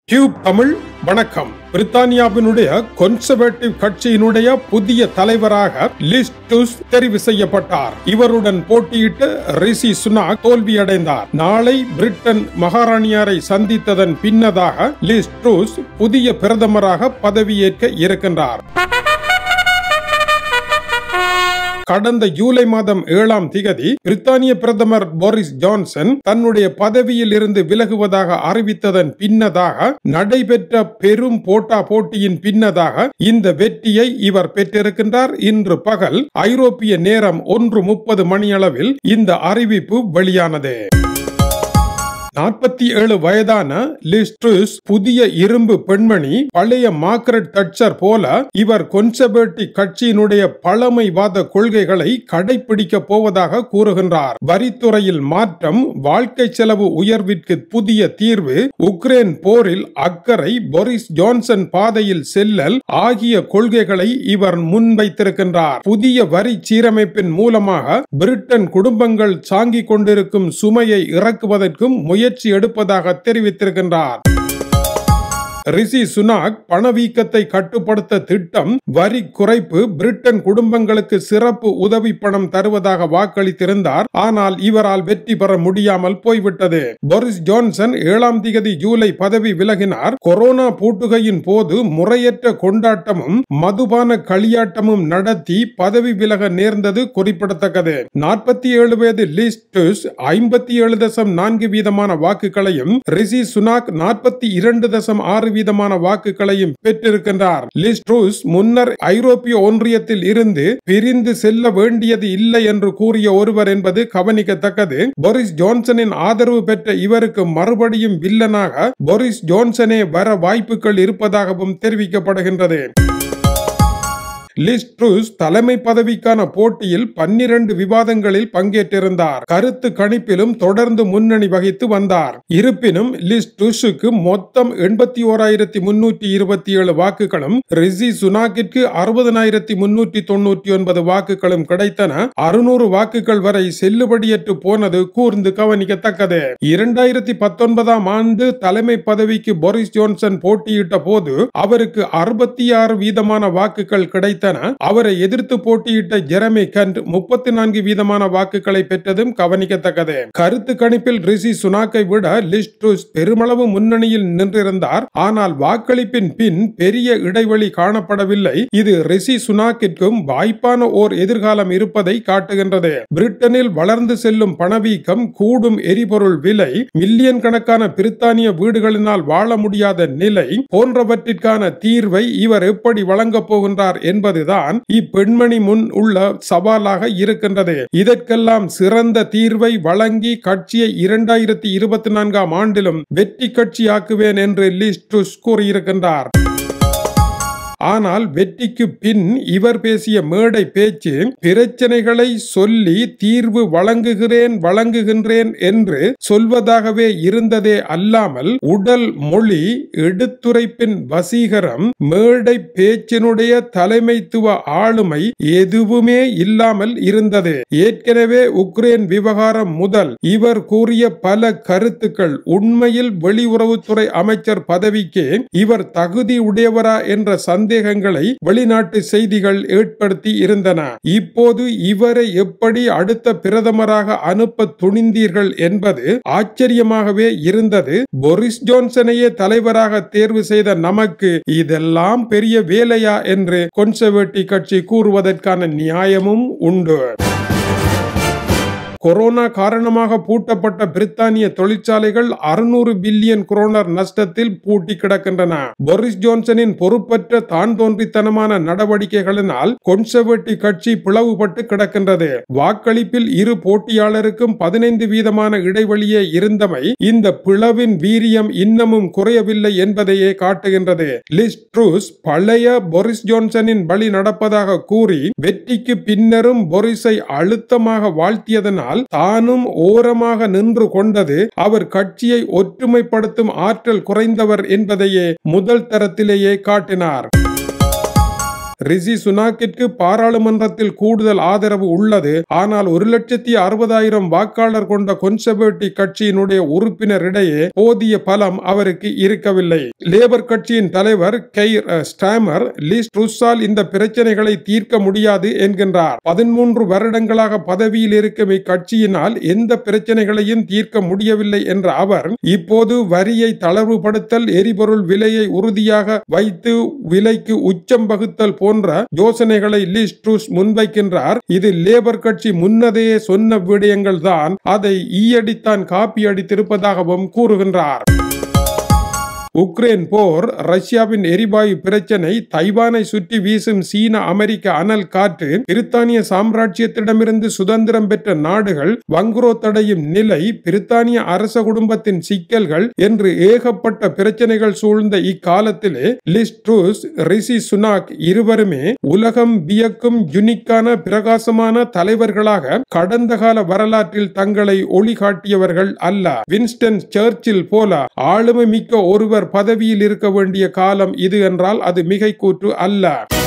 tube Tamil வணக்கம் பிரித்தானியாவினுடைய conservative கட்சியினுடைய புதிய தலைவராக லிஸ் டுஸ் தெரிவு செய்யப்பட்டார் இவருடன் போட்டியிட்டு ரிஷி சுனாக் தோல்வியடைந்தார் நாளை பிரிட்டன் மகாராணியாரை சந்தித்ததன் பின்னதாக லிஸ் ட்ரூஸ் புதிய பிரதமராக பதவியேற்க இருக்கின்றார் கடந்த ஜூலை மாதம் ஏழாம் திகதி பிரித்தானிய பிரதமர் போரிஸ் ஜான்சன் தன்னுடைய பதவியில் இருந்து விலகுவதாக அறிவித்ததன் பின்னதாக நடைபெற்ற பெரும் போட்டா போட்டியின் பின்னதாக இந்த வெற்றியை இவர் பெற்றிருக்கின்றார் இன்று பகல் ஐரோப்பிய நேரம் ஒன்று முப்பது மணியளவில் இந்த அறிவிப்பு வெளியானது நாற்பத்தி ஏழு வயதான லிஸ்ட்ரூஸ் புதிய இரும்பு பெண்மணி பழைய மார்கரெட் தட்சர் போல இவர் கொன்சர்வேட்டிவ் கட்சியினுடைய பழமைவாத கொள்கைகளை கடைபிடிக்க போவதாக கூறுகின்றார் வரித்துறையில் மாற்றம் வாழ்க்கை செலவு உயர்விற்கு புதிய தீர்வு உக்ரைன் போரில் அக்கறை பொரிஸ் ஜான்சன் பாதையில் செல்லல் ஆகிய கொள்கைகளை இவர் முன்வைத்திருக்கின்றார் புதிய வரி சீரமைப்பின் மூலமாக பிரிட்டன் குடும்பங்கள் சாங்கிக் கொண்டிருக்கும் சுமையை இறக்குவதற்கும் முயற்சி எடுப்பதாக தெரிவித்திருக்கின்றார் ரிஷி சுனாக் பணவீக்கத்தை கட்டுப்படுத்த திட்டம் வரி குறைப்பு பிரிட்டன் குடும்பங்களுக்கு சிறப்பு உதவி பணம் தருவதாக வாக்களித்திருந்தார் ஆனால் இவரால் வெற்றி பெற முடியாமல் போய்விட்டது போரிஸ் ஜான்சன் ஏழாம் திகதி ஜூலை பதவி விலகினார் கொரோனா பூட்டுகையின் போது முறையற்ற கொண்டாட்டமும் மதுபான களியாட்டமும் நடத்தி பதவி விலக நேர்ந்தது குறிப்பிடத்தக்கது நாற்பத்தி ஏழு வயது லிஸ்டஸ் ஐம்பத்தி ஏழு தசம் நான்கு வீதமான வாக்குகளையும் ரிஷி சுனாக் நாற்பத்தி இரண்டு தசம் ஆறு வீதமான வாக்குகளையும் பெற்றிருக்கின்றார் லிஸ்ட்ரூஸ் முன்னர் ஐரோப்பிய ஒன்றியத்தில் இருந்து பிரிந்து செல்ல வேண்டியது இல்லை என்று கூறிய ஒருவர் என்பது கவனிக்கத்தக்கது போரிஸ் ஜான்சனின் ஆதரவு பெற்ற இவருக்கு மறுபடியும் வில்லனாக போரிஸ் ஜான்சனே வர வாய்ப்புகள் இருப்பதாகவும் தெரிவிக்கப்படுகின்றது லிஸ்ட்ரூஸ் தலைமை பதவிக்கான போட்டியில் பன்னிரண்டு விவாதங்களில் பங்கேற்றிருந்தார் கருத்து கணிப்பிலும் தொடர்ந்து முன்னணி வகித்து வந்தார் இருப்பினும் லிஸ்ட்ரூஸுக்கு மொத்தம் எண்பத்தி ஓராயிரத்தி முன்னூற்றி இருபத்தி ஏழு வாக்குகளும் ரிஷி சுனாக்கிற்கு அறுபதனாயிரத்தி முன்னூற்றி தொன்னூற்றி ஒன்பது வாக்குகளும் கிடைத்தன அறுநூறு வாக்குகள் வரை செல்லுபடியற்று போனது கூர்ந்து கவனிக்கத்தக்கது இரண்டாயிரத்தி பத்தொன்பதாம் ஆண்டு தலைமை பதவிக்கு போரிஸ் ஜான்சன் போட்டியிட்ட போது அவருக்கு அறுபத்தி ஆறு வீதமான வாக்குகள் கிடைத்தன அவரை எதிர்த்து போட்டியிட்ட ஜெரமி கண்ட் முப்பத்தி நான்கு வீதமான வாக்குகளை பெற்றதும் கவனிக்கத்தக்கது கருத்து கணிப்பில் ரிஷி சுனாக்கை விட லிஸ்ட்ரூஸ் பெருமளவு முன்னணியில் நின்றிருந்தார் ஆனால் வாக்களிப்பின் பின் பெரிய இடைவெளி காணப்படவில்லை இது ரிஷி சுனாக்கிற்கும் வாய்ப்பான ஓர் எதிர்காலம் இருப்பதை காட்டுகின்றது பிரிட்டனில் வளர்ந்து செல்லும் பணவீக்கம் கூடும் எரிபொருள் விலை மில்லியன் கணக்கான பிரித்தானிய வீடுகளினால் வாழ முடியாத நிலை போன்றவற்றிற்கான தீர்வை இவர் எப்படி வழங்கப் போகின்றார் என்பதுதான் இப்பெண்மணி முன் உள்ள சவாலாக இருக்கின்றது இதற்கெல்லாம் சிறந்த தீர்வை வழங்கி கட்சியை இரண்டாயிரத்தி இருபத்தி நான்காம் ஆண்டிலும் வெற்றி கட்சியாக்குவேன் என்று லிஸ்ட்ருஸ் கூறியிருக்கின்றார் ஆனால் வெற்றிக்கு பின் இவர் பேசிய மேடை பேச்சு பிரச்சனைகளை சொல்லி தீர்வு வழங்குகிறேன் வழங்குகின்றேன் என்று சொல்வதாகவே இருந்ததே அல்லாமல் உடல் மொழி எடுத்துரைப்பின் வசீகரம் மேடை பேச்சினுடைய தலைமைத்துவ ஆளுமை எதுவுமே இல்லாமல் இருந்தது ஏற்கனவே உக்ரைன் விவகாரம் முதல் இவர் கூறிய பல கருத்துக்கள் உண்மையில் வெளியுறவுத்துறை அமைச்சர் பதவிக்கு இவர் தகுதி உடையவரா என்ற சந்த சந்தேகங்களை வெளிநாட்டு செய்திகள் ஏற்படுத்தி இருந்தன இப்போது இவரை எப்படி அடுத்த பிரதமராக அனுப்ப துணிந்தீர்கள் என்பது ஆச்சரியமாகவே இருந்தது பொரிஸ் ஜான்சனையே தலைவராக தேர்வு செய்த நமக்கு இதெல்லாம் பெரிய வேலையா என்று கொன்சர்வேட்டிவ் கட்சி கூறுவதற்கான நியாயமும் உண்டு கொரோனா காரணமாக பூட்டப்பட்ட பிரித்தானிய தொழிற்சாலைகள் அறுநூறு பில்லியன் குரோனர் நஷ்டத்தில் பூட்டி கிடக்கின்றன போரிஸ் ஜான்சனின் பொறுப்பற்ற தான் தோன்றித்தனமான நடவடிக்கைகளினால் கொன்சர்வேட்டிவ் கட்சி பிளவுபட்டு கிடக்கின்றது வாக்களிப்பில் இரு போட்டியாளருக்கும் பதினைந்து வீதமான இடைவெளியே இருந்தமை இந்த பிளவின் வீரியம் இன்னமும் குறையவில்லை என்பதையே காட்டுகின்றது லிஸ் ட்ரூஸ் பழைய போரிஸ் ஜான்சனின் வழி நடப்பதாக கூறி வெற்றிக்கு பின்னரும் போரிஸை அழுத்தமாக வாழ்த்தியதனால் ஆனால் தானும் ஓரமாக நின்று கொண்டது அவர் கட்சியை ஒற்றுமைப்படுத்தும் ஆற்றல் குறைந்தவர் என்பதையே முதல் தரத்திலேயே காட்டினார் ரிஷி சுனாக்கிற்கு பாராளுமன்றத்தில் கூடுதல் ஆதரவு உள்ளது ஆனால் ஒரு லட்சத்தி அறுபதாயிரம் வாக்காளர் கொண்ட கொன்சர்வேட்டிவ் கட்சியினுடைய உறுப்பினரிடையே போதிய பலம் அவருக்கு இருக்கவில்லை லேபர் கட்சியின் தலைவர் கெய்ர் ஸ்டாமர் லிஸ் ட்ரூஸால் இந்த பிரச்சனைகளை தீர்க்க முடியாது என்கின்றார் பதிமூன்று வருடங்களாக பதவியில் இருக்கும் இக்கட்சியினால் எந்த பிரச்சனைகளையும் தீர்க்க முடியவில்லை என்ற அவர் இப்போது வரியை தளர்வுபடுத்தல் எரிபொருள் விலையை உறுதியாக வைத்து விலைக்கு உச்சம் வகுத்தல் போன்ற யோசனைகளை லிஸ் ட்ரூஸ் முன்வைக்கின்றார் இது லேபர் கட்சி முன்னதையே சொன்ன விடயங்கள் தான் அதை ஈயடித்தான் காப்பி அடித்திருப்பதாகவும் கூறுகின்றார் உக்ரைன் போர் ரஷ்யாவின் எரிவாயு பிரச்சனை தைவானை சுற்றி வீசும் சீன அமெரிக்க அனல் காற்று பிரித்தானிய சாம்ராஜ்யத்திடமிருந்து சுதந்திரம் பெற்ற நாடுகள் வங்குரோத்தடையும் நிலை பிரித்தானிய அரச குடும்பத்தின் சிக்கல்கள் என்று ஏகப்பட்ட பிரச்சனைகள் சூழ்ந்த இக்காலத்திலே லிஸ் ட்ரூஸ் ரிஷி சுனாக் இருவருமே உலகம் வியக்கும் யுனிக்கான பிரகாசமான தலைவர்களாக கடந்த கால வரலாற்றில் தங்களை ஒளி காட்டியவர்கள் அல்ல வின்ஸ்டன் சர்ச்சில் போல ஆளுமை மிக்க ஒருவர் பதவியில் இருக்க வேண்டிய காலம் இது என்றால் அது மிகை கூற்று அல்ல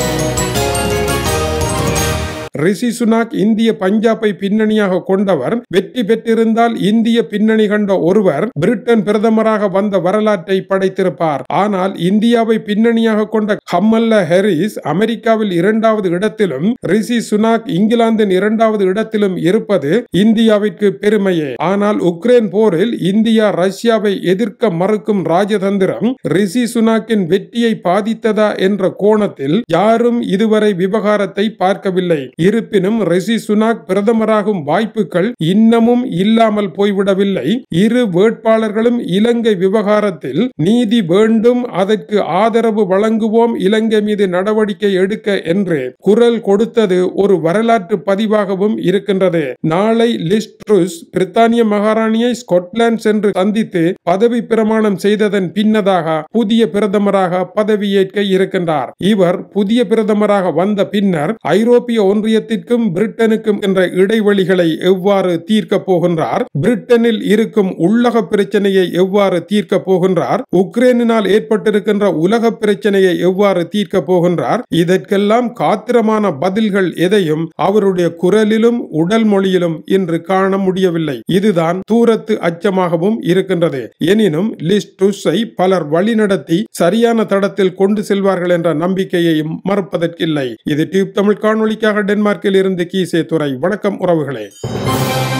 ரிஷி சுனாக் இந்திய பஞ்சாபை பின்னணியாக கொண்டவர் வெற்றி பெற்றிருந்தால் இந்திய பின்னணி கண்ட ஒருவர் பிரிட்டன் பிரதமராக வந்த வரலாற்றை படைத்திருப்பார் ஆனால் இந்தியாவை பின்னணியாக கொண்ட கமல்ல ஹெரிஸ் அமெரிக்காவில் இரண்டாவது இடத்திலும் ரிஷி சுனாக் இங்கிலாந்தின் இரண்டாவது இடத்திலும் இருப்பது இந்தியாவிற்கு பெருமையே ஆனால் உக்ரைன் போரில் இந்தியா ரஷ்யாவை எதிர்க்க மறுக்கும் ராஜதந்திரம் ரிஷி சுனாக்கின் வெற்றியை பாதித்ததா என்ற கோணத்தில் யாரும் இதுவரை விவகாரத்தை பார்க்கவில்லை இருப்பினும் ரிஷி சுனாக் பிரதமராகும் வாய்ப்புகள் இன்னமும் இல்லாமல் போய்விடவில்லை இரு வேட்பாளர்களும் இலங்கை விவகாரத்தில் நீதி வேண்டும் அதற்கு ஆதரவு வழங்குவோம் இலங்கை மீது நடவடிக்கை எடுக்க என்று குரல் கொடுத்தது ஒரு வரலாற்று பதிவாகவும் இருக்கின்றது நாளை லிஸ்ட்ருஸ் பிரித்தானிய மகாராணியை ஸ்கொட்லாந்து சென்று சந்தித்து பதவி பிரமாணம் செய்ததன் பின்னதாக புதிய பிரதமராக பதவியேற்க இருக்கின்றார் இவர் புதிய பிரதமராக வந்த பின்னர் ஐரோப்பிய ஒன்றியத்திற்கும் பிரிட்டனுக்கும் என்ற இடைவெளிகளை எவ்வாறு தீர்க்க போகின்றார் பிரிட்டனில் இருக்கும் உள்ளக பிரச்சனையை எவ்வாறு தீர்க்க போகின்றார் உக்ரைனினால் ஏற்பட்டிருக்கின்ற உலக பிரச்சனையை எவ்வாறு தீர்க்க போகின்றார் இதற்கெல்லாம் காத்திரமான பதில்கள் எதையும் அவருடைய குரலிலும் உடல் மொழியிலும் இன்று காண முடியவில்லை இதுதான் தூரத்து அச்சமாகவும் இருக்கின்றது எனினும் லிஸ் ட்ருஸை பலர் வழிநடத்தி சரியான தடத்தில் கொண்டு செல்வார்கள் என்ற நம்பிக்கையையும் மறுப்பதற்கில்லை இது டியூப் தமிழ் காணொளிக்காக டென்மார்க்கில் இருந்து கீசே துறை வணக்கம் உறவுகளே